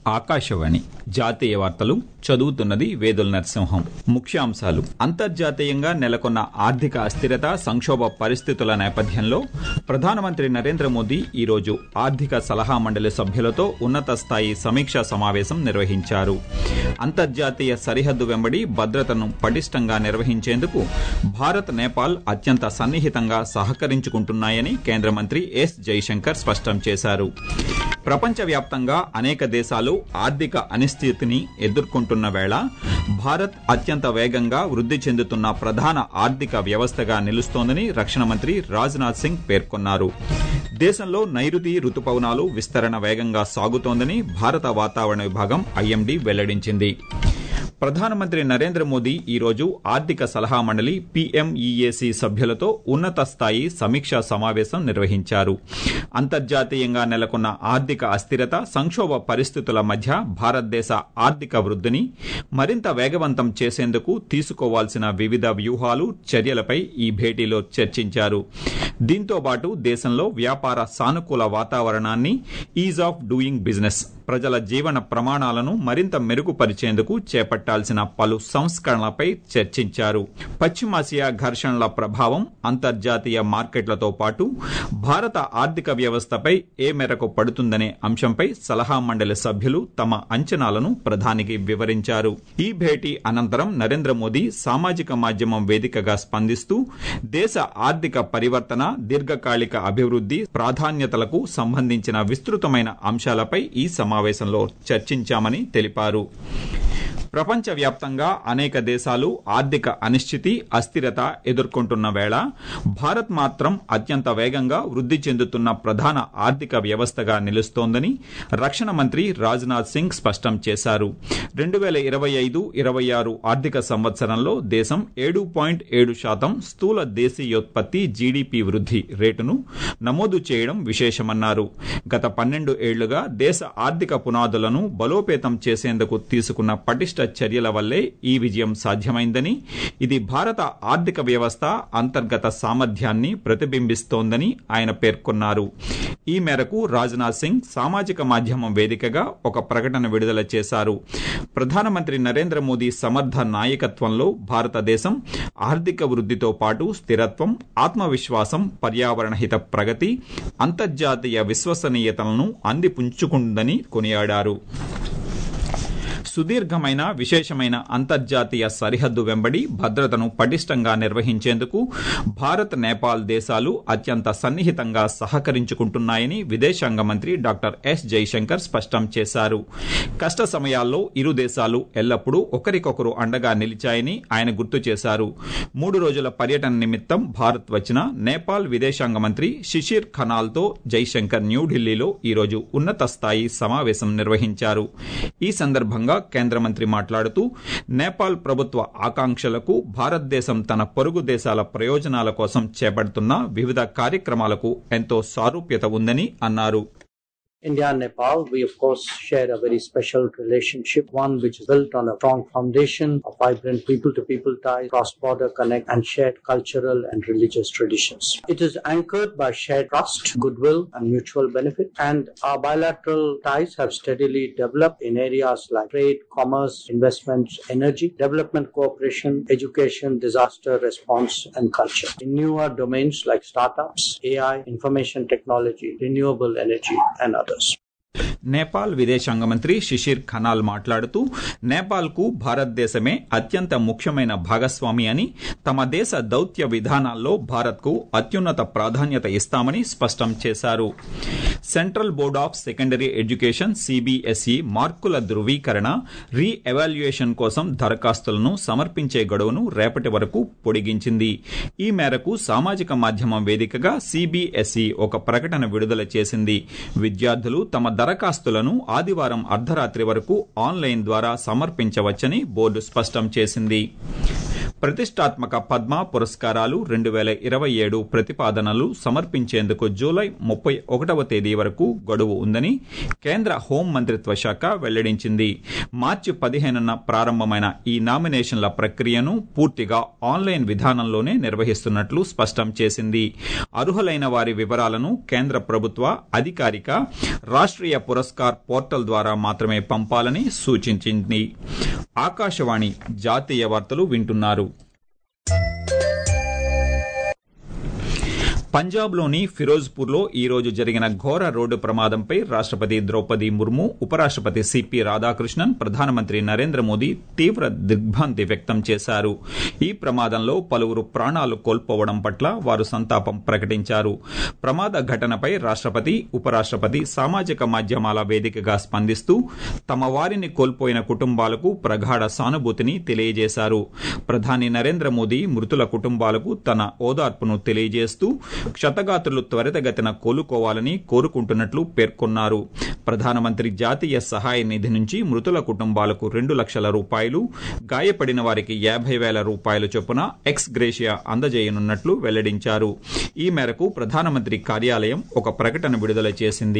ఆకాశవాణి జాతీయ వార్తలు చదువుతున్నది వేదుల నరసింహం ముఖ్యాంశాలు అంతర్జాతీయంగా నెలకొన్న ఆర్థిక అస్థిరత సంక్షోభ పరిస్థితుల నేపథ్యంలో ప్రధానమంత్రి నరేంద్ర మోదీ ఈరోజు ఆర్థిక సలహా మండలి సభ్యులతో ఉన్నత స్థాయి సమీక్షా సమావేశం నిర్వహించారు అంతర్జాతీయ సరిహద్దు వెంబడి భద్రతను పటిష్టంగా నిర్వహించేందుకు భారత్ నేపాల్ అత్యంత సన్నిహితంగా సహకరించుకుంటున్నాయని కేంద్ర మంత్రి ఎస్ జైశంకర్ స్పష్టం చేశారు ప్రపంచవ్యాప్తంగా అనేక దేశాలు ఆర్థిక అనిశ్చితిని ఎదుర్కొంటున్న వేళ భారత్ అత్యంత వేగంగా వృద్ధి చెందుతున్న ప్రధాన ఆర్థిక వ్యవస్థగా నిలుస్తోందని రక్షణ మంత్రి రాజ్నాథ్ సింగ్ పేర్కొన్నారు దేశంలో నైరుతి రుతుపవనాలు విస్తరణ వేగంగా సాగుతోందని భారత వాతావరణ విభాగం ఐఎండీ వెల్లడించింది ప్రధానమంత్రి నరేంద్ర మోదీ ఈరోజు ఆర్థిక సలహా మండలి పీఎంఈఏసీ సభ్యులతో ఉన్నత స్థాయి సమీక్షా సమావేశం నిర్వహించారు అంతర్జాతీయంగా నెలకొన్న ఆర్థిక అస్థిరత సంక్షోభ పరిస్థితుల మధ్య భారతదేశ ఆర్థిక వృద్ధిని మరింత వేగవంతం చేసేందుకు తీసుకోవాల్సిన వివిధ వ్యూహాలు చర్యలపై ఈ భేటీలో చర్చించారు దీంతో పాటు దేశంలో వ్యాపార సానుకూల వాతావరణాన్ని ఈజ్ ఆఫ్ డూయింగ్ బిజినెస్ ప్రజల జీవన ప్రమాణాలను మరింత మెరుగుపరిచేందుకు చేపట్టాల్సిన పలు సంస్కరణలపై చర్చించారు పశ్చిమాసియా ఘర్షణల ప్రభావం అంతర్జాతీయ మార్కెట్లతో పాటు భారత ఆర్థిక వ్యవస్థపై ఏ మేరకు పడుతుందనే అంశంపై సలహా మండలి సభ్యులు తమ అంచనాలను ప్రధానికి వివరించారు ఈ భేటీ అనంతరం నరేంద్ర మోదీ సామాజిక మాధ్యమం వేదికగా స్పందిస్తూ దేశ ఆర్థిక పరివర్తన దీర్ఘకాలిక అభివృద్ధి ప్రాధాన్యతలకు సంబంధించిన విస్తృతమైన అంశాలపై ఈ సమావేశంలో చర్చించామని తెలిపారు ప్రపంచవ్యాప్తంగా అనేక దేశాలు ఆర్థిక అనిశ్చితి అస్థిరత ఎదుర్కొంటున్న వేళ భారత్ మాత్రం అత్యంత వేగంగా వృద్ధి చెందుతున్న ప్రధాన ఆర్థిక వ్యవస్థగా నిలుస్తోందని రక్షణ మంత్రి రాజ్నాథ్ సింగ్ స్పష్టం చేశారు రెండు వేల ఇరవై ఐదు ఇరవై ఆరు ఆర్థిక సంవత్సరంలో దేశం ఏడు పాయింట్ ఏడు శాతం స్థూల దేశీయోత్పత్తి జీడీపీ వృద్ధి రేటును నమోదు చేయడం విశేషమన్నారు గత పన్నెండు ఏళ్లుగా దేశ ఆర్థిక పునాదులను బలోపేతం చేసేందుకు తీసుకున్న పటిష్ట చర్యల వల్లే ఈ విజయం సాధ్యమైందని ఇది భారత ఆర్థిక వ్యవస్థ అంతర్గత సామర్థ్యాన్ని ప్రతిబింబిస్తోందని ఆయన పేర్కొన్నారు ఈ మేరకు రాజ్నాథ్ సింగ్ సామాజిక మాధ్యమం వేదికగా ఒక ప్రకటన విడుదల చేశారు ప్రధానమంత్రి నరేంద్ర మోదీ సమర్థ నాయకత్వంలో భారతదేశం ఆర్థిక వృద్ధితో పాటు స్థిరత్వం ఆత్మవిశ్వాసం పర్యావరణ హిత ప్రగతి అంతర్జాతీయ విశ్వసనీయతలను అందిపుంచుకుందని కొనియాడారు సుదీర్ఘమైన విశేషమైన అంతర్జాతీయ సరిహద్దు వెంబడి భద్రతను పటిష్టంగా నిర్వహించేందుకు భారత్ నేపాల్ దేశాలు అత్యంత సన్నిహితంగా సహకరించుకుంటున్నాయని విదేశాంగ మంత్రి డాక్టర్ ఎస్ జైశంకర్ స్పష్టం చేశారు కష్ట సమయాల్లో ఇరు దేశాలు ఎల్లప్పుడూ ఒకరికొకరు అండగా నిలిచాయని ఆయన గుర్తు చేశారు మూడు రోజుల పర్యటన నిమిత్తం భారత్ వచ్చిన నేపాల్ విదేశాంగ మంత్రి షిషిర్ ఖనాల్తో జైశంకర్ న్యూఢిల్లీలో ఈరోజు ఉన్నత స్థాయి సమావేశం నిర్వహించారు ఈ సందర్భంగా కేంద్ర మంత్రి మాట్లాడుతూ నేపాల్ ప్రభుత్వ ఆకాంక్షలకు భారతదేశం తన పొరుగు దేశాల ప్రయోజనాల కోసం చేపడుతున్న వివిధ కార్యక్రమాలకు ఎంతో సారూప్యత ఉందని అన్నారు India and Nepal, we of course share a very special relationship, one which is built on a strong foundation of vibrant people to people ties, cross border connect, and shared cultural and religious traditions. It is anchored by shared trust, goodwill, and mutual benefit, and our bilateral ties have steadily developed in areas like trade, commerce, investments, energy, development cooperation, education, disaster response, and culture. In newer domains like startups, AI, information technology, renewable energy, and others. Nepal విదేశాంగ మంత్రి షిషిర్ ఖనాల్ మాట్లాడుతూ నేపాల్కు భారతదేశమే అత్యంత ముఖ్యమైన భాగస్వామి అని తమ దేశ దౌత్య విధానాల్లో భారత్కు అత్యున్నత ప్రాధాన్యత ఇస్తామని స్పష్టం చేశారు central board of secondary education CBSE మార్కుల ధృవీకరణ రీ ఎవాల్యుయేషన్ కోసం దరఖాస్తులను సమర్పించే గడువును రేపటి వరకు పొడిగించింది ఈ మేరకు సామాజిక మాధ్యమం వేదికగా సిబిఎస్ఈ ఒక ప్రకటన విడుదల చేసింది విద్యార్థులు తమ దరఖాస్తులను ఆదివారం అర్ధరాత్రి వరకు ఆన్లైన్ ద్వారా సమర్పించవచ్చని బోర్డు స్పష్టం చేసింది ప్రతిష్టాత్మక పద్మ పురస్కారాలు రెండు వేల ఇరవై ఏడు ప్రతిపాదనలు సమర్పించేందుకు జూలై ముప్పై ఒకటవ తేదీ వరకు గడువు ఉందని కేంద్ర హోం మంత్రిత్వ శాఖ వెల్లడించింది మార్చి పదిహేనున ప్రారంభమైన ఈ నామినేషన్ల ప్రక్రియను పూర్తిగా ఆన్లైన్ విధానంలోనే నిర్వహిస్తున్నట్లు స్పష్టం చేసింది అర్హులైన వారి వివరాలను కేంద్ర ప్రభుత్వ అధికారిక రాష్ట్రీయ పురస్కార్ పోర్టల్ ద్వారా మాత్రమే పంపాలని సూచించింది ఆకాశవాణి జాతీయ వార్తలు వింటున్నారు పంజాబ్లోని ఫిరోజ్పూర్లో ఈ రోజు జరిగిన ఘోర రోడ్డు ప్రమాదంపై రాష్ట్రపతి ద్రౌపది ముర్ము ఉపరాష్ట్రపతి సిపి రాధాకృష్ణన్ ప్రధానమంత్రి నరేంద్ర మోదీ తీవ్ర దిగ్భ్రాంతి వ్యక్తం చేశారు ఈ ప్రమాదంలో పలువురు ప్రాణాలు కోల్పోవడం పట్ల వారు సంతాపం ప్రకటించారు ప్రమాద ఘటనపై రాష్ట్రపతి ఉపరాష్ట్రపతి సామాజిక మాధ్యమాల వేదికగా స్పందిస్తూ తమ వారిని కోల్పోయిన కుటుంబాలకు ప్రగాఢ సానుభూతిని తెలియజేశారు ప్రధాని నరేంద్ర మోదీ మృతుల కుటుంబాలకు తన ఓదార్పును తెలియజేస్తూ క్షతగాత్రులు త్వరితగతిన కోలుకోవాలని కోరుకుంటున్నట్లు పేర్కొన్నారు ప్రధానమంత్రి జాతీయ సహాయ నిధి నుంచి మృతుల కుటుంబాలకు రెండు లక్షల రూపాయలు గాయపడిన వారికి యాభై వేల రూపాయల చొప్పున ఎక్స్ గ్రేషియా అందజేయనున్నట్లు వెల్లడించారు ఈ మేరకు ప్రధానమంత్రి కార్యాలయం ఒక ప్రకటన విడుదల చేసింది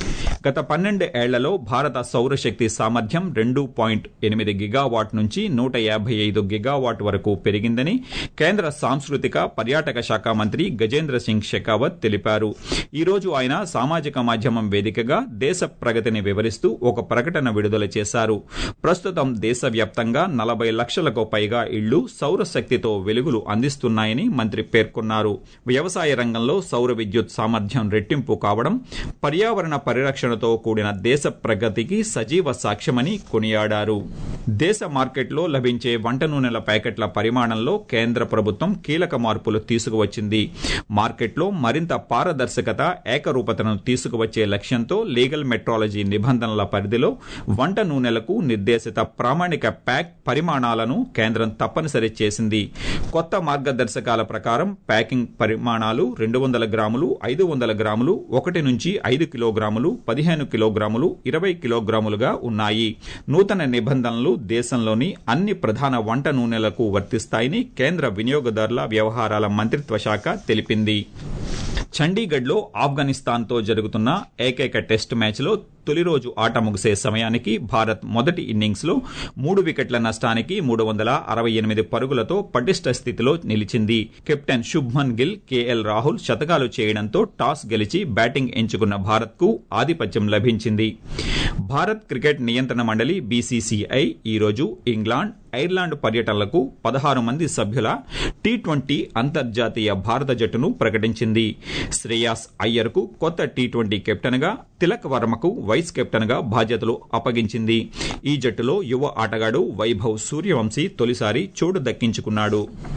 గత పన్నెండు ఏళ్లలో భారత సౌరశక్తి సామర్థ్యం రెండు పాయింట్ ఎనిమిది గిగావాట్ నుంచి నూట యాభై ఐదు గిగావాట్ వరకు పెరిగిందని కేంద్ర సాంస్కృతిక పర్యాటక శాఖ మంత్రి గజేంద్ర సింగ్ షెకావత్ తెలిపారు ఈ రోజు ఆయన సామాజిక మాధ్యమం వేదికగా దేశ ప్రగతిని వివరిస్తూ ఒక ప్రకటన విడుదల చేశారు ప్రస్తుతం దేశవ్యాప్తంగా నలభై లక్షలకు పైగా ఇళ్లు సౌరశక్తితో వెలుగులు అందిస్తున్నాయని మంత్రి పేర్కొన్నారు వ్యవసాయ రంగంలో సౌర విద్యుత్ సామర్థ్యం రెట్టింపు కావడం పర్యావరణ పరిరక్షణతో కూడిన దేశ ప్రగతికి సజీవ సాక్ష్యమని కొనియాడారు దేశ మార్కెట్లో లభించే వంట నూనెల ప్యాకెట్ల పరిమాణంలో కేంద్ర ప్రభుత్వం కీలక మార్పులు తీసుకువచ్చింది మార్కెట్లో మరింత పారదర్శకత ఏకరూపతను తీసుకువచ్చే లక్ష్యంతో లీగల్ మెట్రాలజీ నిబంధనల పరిధిలో వంట నూనెలకు నిర్దేశిత ప్రామాణిక ప్యాక్ పరిమాణాలను కేంద్రం తప్పనిసరి చేసింది కొత్త మార్గదర్శకాల ప్రకారం ప్యాకింగ్ పరిమాణాలు రెండు వందల గ్రాములు ఐదు వందల గ్రాములు ఒకటి నుంచి ఐదు కిలోగ్రాములు పదిహేను కిలోగ్రాములు ఇరవై కిలోగ్రాములుగా ఉన్నాయి నూతన నిబంధనలు దేశంలోని అన్ని ప్రధాన వంట నూనెలకు వర్తిస్తాయని కేంద్ర వినియోగదారుల వ్యవహారాల మంత్రిత్వ శాఖ తెలిపింది చండీగఢ్లో ఆఫ్ఘనిస్తాన్తో జరుగుతున్న ఏకైక టెస్ట్ మ్యాచ్లో తొలి రోజు ఆట ముగిసే సమయానికి భారత్ మొదటి ఇన్నింగ్స్లో మూడు వికెట్ల నష్టానికి మూడు వందల అరవై ఎనిమిది పరుగులతో పటిష్ట స్థితిలో నిలిచింది కెప్టెన్ శుభ్మన్ గిల్ కేఎల్ రాహుల్ శతకాలు చేయడంతో టాస్ గెలిచి బ్యాటింగ్ ఎంచుకున్న భారత్కు ఆధిపత్యం లభించింది భారత్ క్రికెట్ నియంత్రణ మండలి బీసీసీఐ ఈరోజు ఇంగ్లాండ్ ఐర్లాండ్ పర్యటనలకు పదహారు మంది సభ్యుల టీ ట్వంటీ అంతర్జాతీయ భారత జట్టును ప్రకటించింది శ్రేయాస్ అయ్యర్కు కొత్త టీ ట్వంటీ కెప్టెన్గా తిలక్ వర్మకు వైస్ కెప్టెన్గా బాధ్యతలు అప్పగించింది ఈ జట్టులో యువ ఆటగాడు వైభవ్ సూర్యవంశీ తొలిసారి చోటు దక్కించుకున్నాడు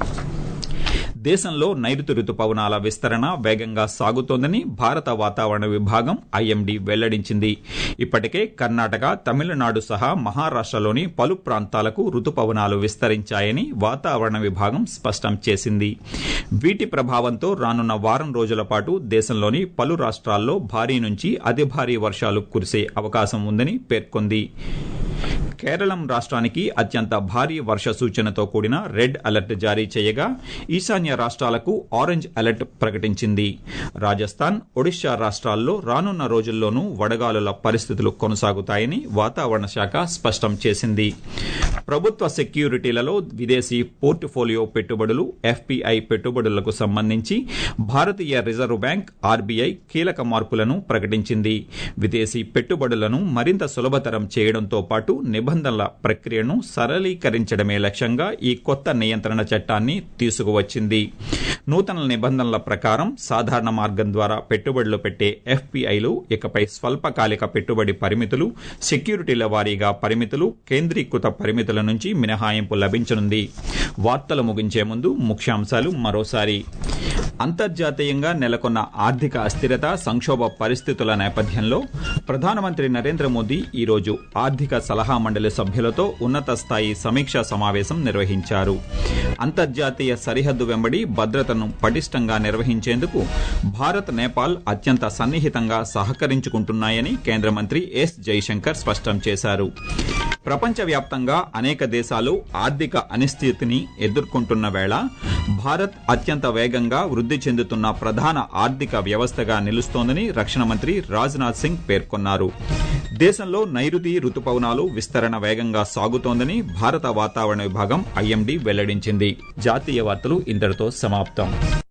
దేశంలో నైరుతి రుతుపవనాల విస్తరణ వేగంగా సాగుతోందని భారత వాతావరణ విభాగం ఐఎండీ వెల్లడించింది ఇప్పటికే కర్ణాటక తమిళనాడు సహా మహారాష్టలోని పలు ప్రాంతాలకు రుతుపవనాలు విస్తరించాయని వాతావరణ విభాగం స్పష్టం చేసింది వీటి ప్రభావంతో రానున్న వారం రోజుల పాటు దేశంలోని పలు రాష్ట్రాల్లో భారీ నుంచి అతి భారీ వర్షాలు కురిసే అవకాశం ఉందని పేర్కొంది కేరళం రాష్ట్రానికి అత్యంత భారీ వర్ష సూచనతో కూడిన రెడ్ అలర్ట్ జారీ చేయగా ఈశాన్య రాష్ట్రాలకు ఆరెంజ్ అలర్ట్ ప్రకటించింది రాజస్థాన్ ఒడిశా రాష్ట్రాల్లో రానున్న రోజుల్లోనూ వడగాలుల పరిస్థితులు కొనసాగుతాయని వాతావరణ శాఖ స్పష్టం చేసింది ప్రభుత్వ సెక్యూరిటీలలో విదేశీ పోర్టుఫోలియో పెట్టుబడులు ఎఫ్పిఐ పెట్టుబడులకు సంబంధించి భారతీయ రిజర్వ్ బ్యాంక్ ఆర్బీఐ కీలక మార్పులను ప్రకటించింది విదేశీ పెట్టుబడులను మరింత సులభతరం చేయడంతో పాటు నిబంధనల ప్రక్రియను సరళీకరించడమే లక్ష్యంగా ఈ కొత్త నియంత్రణ చట్టాన్ని తీసుకువచ్చింది నూతన నిబంధనల ప్రకారం సాధారణ మార్గం ద్వారా పెట్టుబడులు పెట్టే ఎఫ్పిఐలు ఇకపై స్వల్పకాలిక పెట్టుబడి పరిమితులు సెక్యూరిటీల వారీగా పరిమితులు కేంద్రీకృత పరిమితుల నుంచి మినహాయింపు లభించనుంది వార్తలు ముగించే ముందు ముఖ్యాంశాలు మరోసారి అంతర్జాతీయంగా నెలకొన్న ఆర్థిక అస్థిరత సంక్షోభ పరిస్థితుల నేపథ్యంలో ప్రధానమంత్రి నరేంద్ర మోదీ ఈరోజు ఆర్థిక సలహా మండలి సభ్యులతో ఉన్నత స్థాయి సమీక్షా సమావేశం నిర్వహించారు అంతర్జాతీయ సరిహద్దు వెంబడి భద్రతను పటిష్టంగా నిర్వహించేందుకు భారత్ నేపాల్ అత్యంత సన్నిహితంగా సహకరించుకుంటున్నాయని కేంద్ర మంత్రి ఎస్ జైశంకర్ స్పష్టం చేశారు ప్రపంచవ్యాప్తంగా అనేక దేశాలు ఆర్థిక అనిశ్చితిని ఎదుర్కొంటున్న వేళ భారత్ అత్యంత వేగంగా వృద్ధి చెందుతున్న ప్రధాన ఆర్థిక వ్యవస్థగా నిలుస్తోందని రక్షణ మంత్రి రాజ్నాథ్ సింగ్ పేర్కొన్నారు దేశంలో నైరుతి రుతుపవనాలు విస్తరణ వేగంగా సాగుతోందని భారత వాతావరణ విభాగం ఐఎండీ వెల్లడించింది జాతీయ వార్తలు ఇంతటితో సమాప్తం